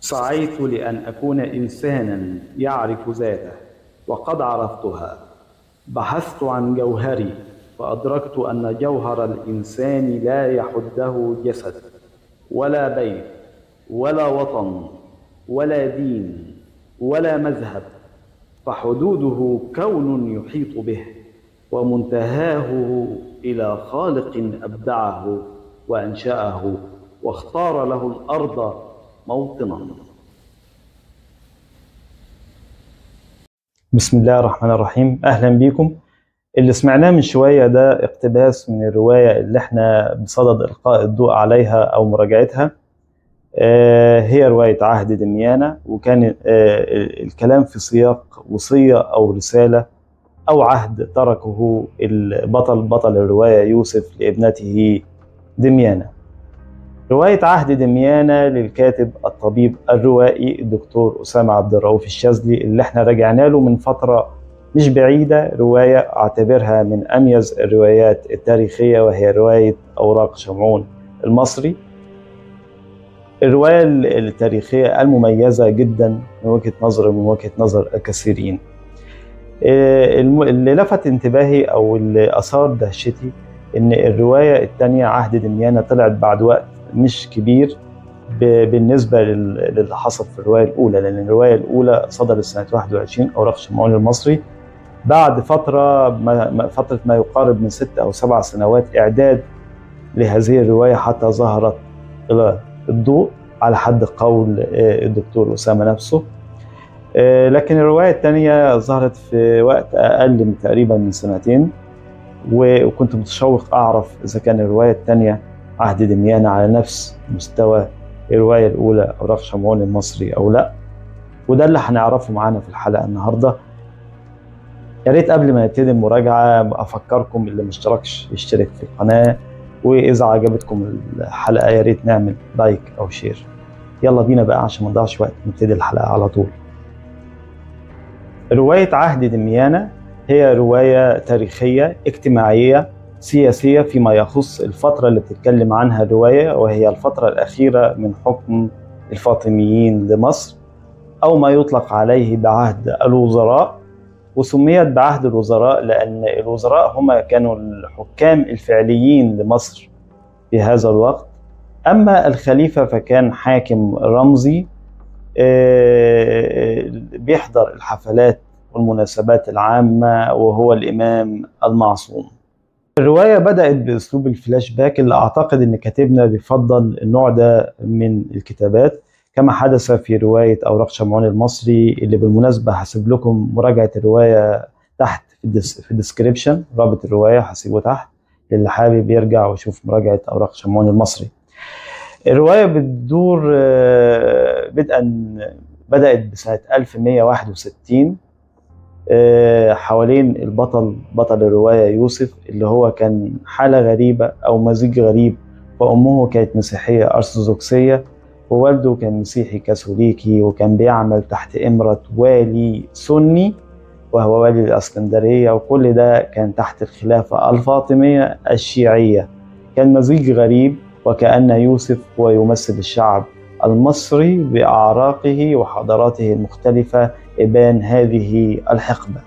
سعيت لأن أكون إنسانا يعرف ذاته وقد عرفتها بحثت عن جوهري فأدركت أن جوهر الإنسان لا يحده جسد ولا بيت ولا وطن ولا دين ولا مذهب فحدوده كون يحيط به ومنتهاه إلى خالق أبدعه وأنشأه واختار له الأرض موطنا بسم الله الرحمن الرحيم اهلا بيكم اللي سمعناه من شويه ده اقتباس من الروايه اللي احنا بصدد القاء الضوء عليها او مراجعتها آه، هي روايه عهد دميانه وكان آه، الكلام في سياق وصيه او رساله او عهد تركه البطل بطل الروايه يوسف لابنته دميانه رواية عهد دميانة للكاتب الطبيب الروائي الدكتور أسامة عبد الرؤوف الشاذلي اللي احنا رجعنا له من فترة مش بعيدة رواية أعتبرها من أميز الروايات التاريخية وهي رواية أوراق شمعون المصري الرواية التاريخية المميزة جدا من وجهة نظر من وجهة نظر الكثيرين اللي لفت انتباهي أو اللي أثار دهشتي إن الرواية الثانية عهد دميانة طلعت بعد وقت مش كبير بالنسبة للي حصل في الرواية الأولى لأن الرواية الأولى صدرت سنة 21 أوراق شمعون المصري بعد فترة ما فترة ما يقارب من ست أو سبع سنوات إعداد لهذه الرواية حتى ظهرت إلى الضوء على حد قول الدكتور أسامة نفسه لكن الرواية الثانية ظهرت في وقت أقل من تقريبا من سنتين وكنت متشوق أعرف إذا كان الرواية الثانية عهد دميانة على نفس مستوى الرواية الأولى أوراق شمعون المصري أو لأ وده اللي هنعرفه معانا في الحلقة النهاردة يا ريت قبل ما نبتدي المراجعة أفكركم اللي مشتركش يشترك في القناة وإذا عجبتكم الحلقة يا ريت نعمل لايك أو شير يلا بينا بقى عشان ما نضيعش وقت نبتدي الحلقة على طول رواية عهد دميانة هي رواية تاريخية اجتماعية سياسية فيما يخص الفترة اللي بتتكلم عنها الرواية وهي الفترة الأخيرة من حكم الفاطميين لمصر أو ما يطلق عليه بعهد الوزراء وسميت بعهد الوزراء لأن الوزراء هم كانوا الحكام الفعليين لمصر في هذا الوقت أما الخليفة فكان حاكم رمزي بيحضر الحفلات والمناسبات العامة وهو الإمام المعصوم الرواية بدأت بأسلوب الفلاش باك اللي أعتقد إن كاتبنا بيفضل النوع ده من الكتابات كما حدث في رواية أوراق شمعون المصري اللي بالمناسبة هسيب لكم مراجعة الرواية تحت في الديسكريبشن رابط الرواية هسيبه تحت للي حابب يرجع ويشوف مراجعة أوراق شمعون المصري الرواية بتدور بدءا بدأت بسنة 1161 حوالين البطل بطل الرواية يوسف اللي هو كان حالة غريبة أو مزيج غريب وأمه كانت مسيحية أرثوذكسية ووالده كان مسيحي كاثوليكي وكان بيعمل تحت إمرة والي سني وهو والي الإسكندرية وكل ده كان تحت الخلافة الفاطمية الشيعية كان مزيج غريب وكأن يوسف هو يمثل الشعب المصري بأعراقه وحضاراته المختلفة إبان هذه الحقبة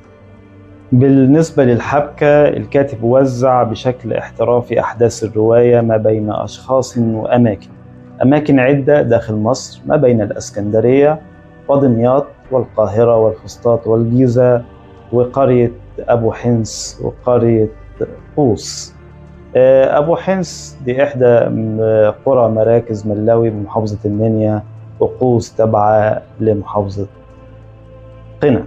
بالنسبة للحبكة الكاتب وزع بشكل احترافي أحداث الرواية ما بين أشخاص وأماكن أماكن عدة داخل مصر ما بين الأسكندرية ودمياط والقاهرة والفسطاط والجيزة وقرية أبو حنس وقرية قوس أبو حنس دي إحدى قرى مراكز ملاوي بمحافظة المنيا وقوس تابعة لمحافظة قنا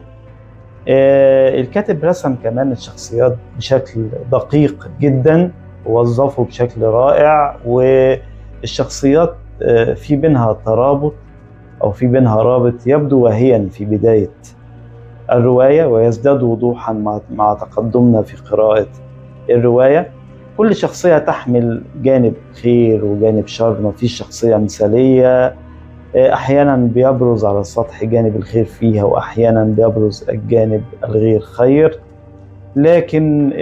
الكاتب رسم كمان الشخصيات بشكل دقيق جدا ووظفه بشكل رائع والشخصيات في بينها ترابط أو في بينها رابط يبدو وهيا في بداية الرواية ويزداد وضوحا مع تقدمنا في قراءة الرواية كل شخصية تحمل جانب خير وجانب شر ما فيش شخصية مثالية أحيانا بيبرز على السطح جانب الخير فيها وأحيانا بيبرز الجانب الغير خير لكن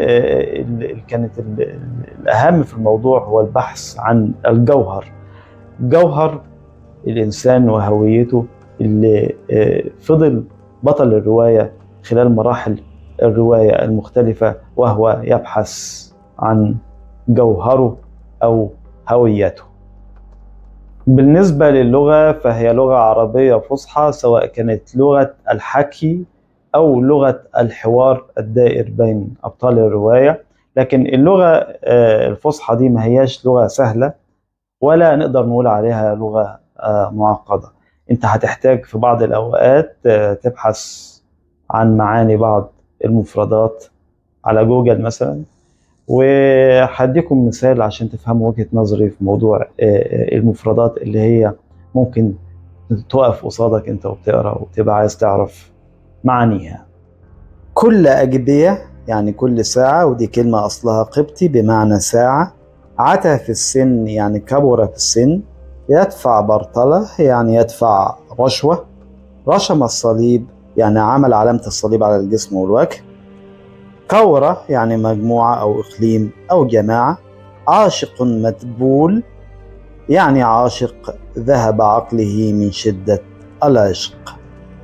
كانت الأهم في الموضوع هو البحث عن الجوهر جوهر الإنسان وهويته اللي فضل بطل الرواية خلال مراحل الرواية المختلفة وهو يبحث عن جوهره أو هويته بالنسبة للغة فهي لغة عربية فصحى سواء كانت لغة الحكي أو لغة الحوار الدائر بين أبطال الرواية لكن اللغة الفصحى دي ما هياش لغة سهلة ولا نقدر نقول عليها لغة معقدة انت هتحتاج في بعض الأوقات تبحث عن معاني بعض المفردات على جوجل مثلا وهديكم مثال عشان تفهموا وجهة نظري في موضوع المفردات اللي هي ممكن تقف قصادك انت وبتقرا وبتبقى عايز تعرف معانيها كل أجبية يعني كل ساعة ودي كلمة أصلها قبطي بمعنى ساعة عتى في السن يعني كبر في السن يدفع برطلة يعني يدفع رشوة رشم الصليب يعني عمل علامة الصليب على الجسم والوجه كورة يعني مجموعة أو إقليم أو جماعة عاشق مدبول يعني عاشق ذهب عقله من شدة العشق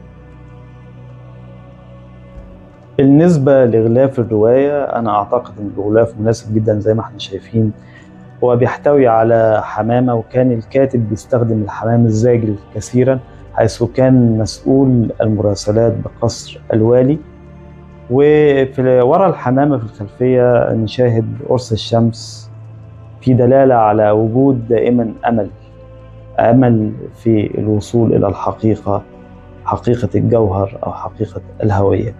بالنسبة لغلاف الرواية أنا أعتقد أن الغلاف مناسب جدا زي ما احنا شايفين هو بيحتوي على حمامة وكان الكاتب بيستخدم الحمام الزاجل كثيرا حيث كان مسؤول المراسلات بقصر الوالي وفي ورا الحمامة في الخلفية نشاهد قرص الشمس في دلالة على وجود دائما أمل أمل في الوصول إلى الحقيقة حقيقة الجوهر أو حقيقة الهوية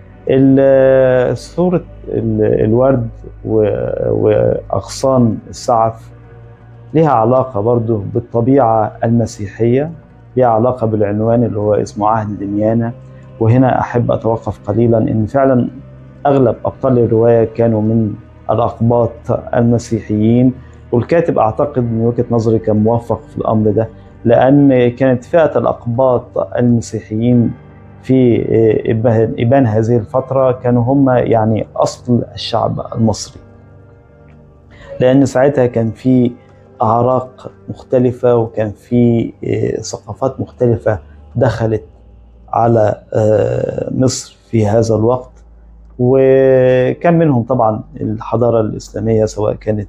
صورة الورد وأغصان السعف لها علاقة برضه بالطبيعة المسيحية لها علاقة بالعنوان اللي هو اسمه عهد دميانة وهنا أحب أتوقف قليلا إن فعلا أغلب أبطال الرواية كانوا من الأقباط المسيحيين والكاتب أعتقد من وجهة نظري كان موفق في الأمر ده لأن كانت فئة الأقباط المسيحيين في إبان هذه الفترة كانوا هم يعني أصل الشعب المصري لأن ساعتها كان في أعراق مختلفة وكان في ثقافات مختلفة دخلت على مصر في هذا الوقت وكان منهم طبعا الحضارة الإسلامية سواء كانت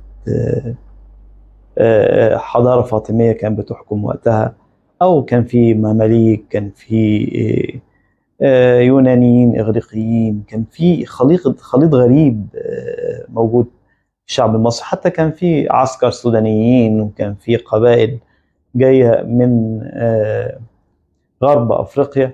حضارة فاطمية كانت بتحكم وقتها أو كان في مماليك كان في يونانيين إغريقيين كان في خليط خليط غريب موجود في الشعب المصري حتى كان في عسكر سودانيين وكان في قبائل جاية من غرب أفريقيا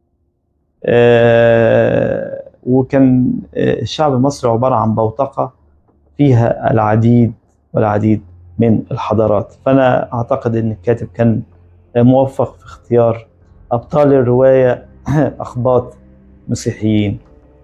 وكان الشعب المصري عبارة عن بوتقة فيها العديد والعديد من الحضارات فأنا أعتقد أن الكاتب كان موفق في اختيار أبطال الرواية أخباط مسيحيين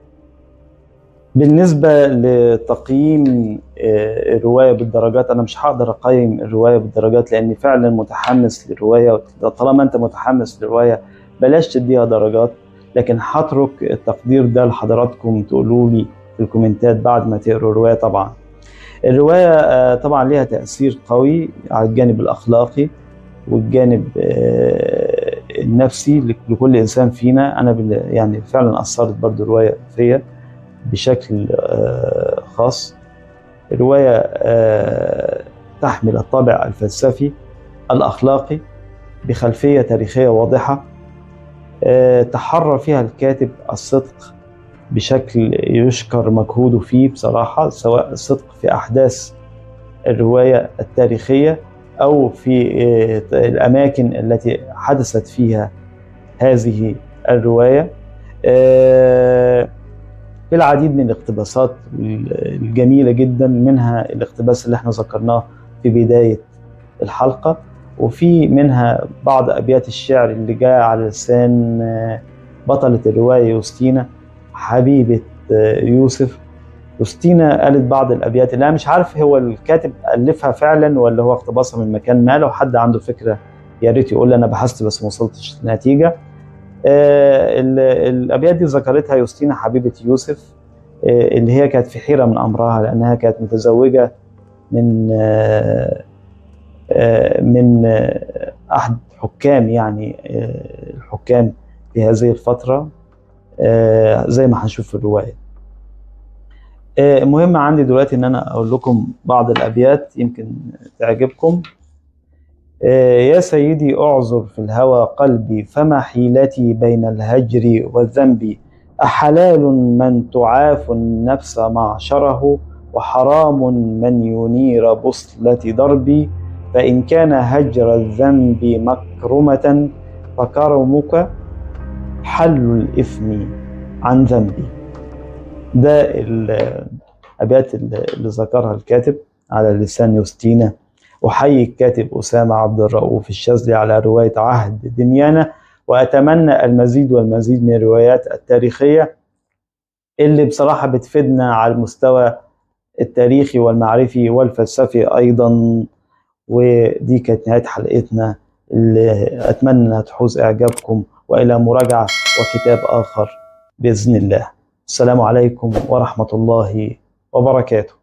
بالنسبة لتقييم الرواية بالدرجات أنا مش هقدر أقيم الرواية بالدرجات لأني فعلا متحمس للرواية طالما أنت متحمس للرواية بلاش تديها درجات لكن هترك التقدير ده لحضراتكم تقولوا لي في الكومنتات بعد ما تقروا الرواية طبعا الرواية طبعا ليها تأثير قوي على الجانب الأخلاقي والجانب النفسي لكل انسان فينا انا يعني فعلا اثرت برضو الروايه فيا بشكل خاص الروايه تحمل الطابع الفلسفي الاخلاقي بخلفيه تاريخيه واضحه تحرر فيها الكاتب الصدق بشكل يشكر مجهوده فيه بصراحه سواء الصدق في احداث الروايه التاريخيه أو في الأماكن التي حدثت فيها هذه الرواية في العديد من الاقتباسات الجميلة جدا منها الاقتباس اللي احنا ذكرناه في بداية الحلقة وفي منها بعض أبيات الشعر اللي جاء على لسان بطلة الرواية يوستينا حبيبة يوسف يوستينا قالت بعض الابيات اللي انا مش عارف هو الكاتب الفها فعلا ولا هو اقتبسها من مكان ما لو حد عنده فكره يا ريت يقول لي انا بحثت بس ما وصلتش نتيجه آه الابيات دي ذكرتها يوستينا حبيبه يوسف آه اللي هي كانت في حيره من امرها لانها كانت متزوجه من آه من احد الحكام يعني آه، الحكام في هذه الفترة آه، زي ما هنشوف في الرواية آه، المهم عندي دلوقتي ان انا اقول لكم بعض الابيات يمكن تعجبكم آه، يا سيدي اعذر في الهوى قلبي فما حيلتي بين الهجر والذنب أحلال من تعاف النفس معشره وحرام من ينير بصلة دربي فإن كان هجر الذنب مكرمة فكرمك حل الإثم عن ذنبي ده الأبيات اللي ذكرها الكاتب على لسان يوستينا أحيي الكاتب أسامة عبد الرؤوف الشاذلي على رواية عهد دميانة وأتمنى المزيد والمزيد من الروايات التاريخية اللي بصراحة بتفيدنا على المستوى التاريخي والمعرفي والفلسفي أيضا ودي كانت نهاية حلقتنا اللي أتمنى أنها تحوز إعجابكم وإلى مراجعة وكتاب آخر بإذن الله السلام عليكم ورحمة الله وبركاته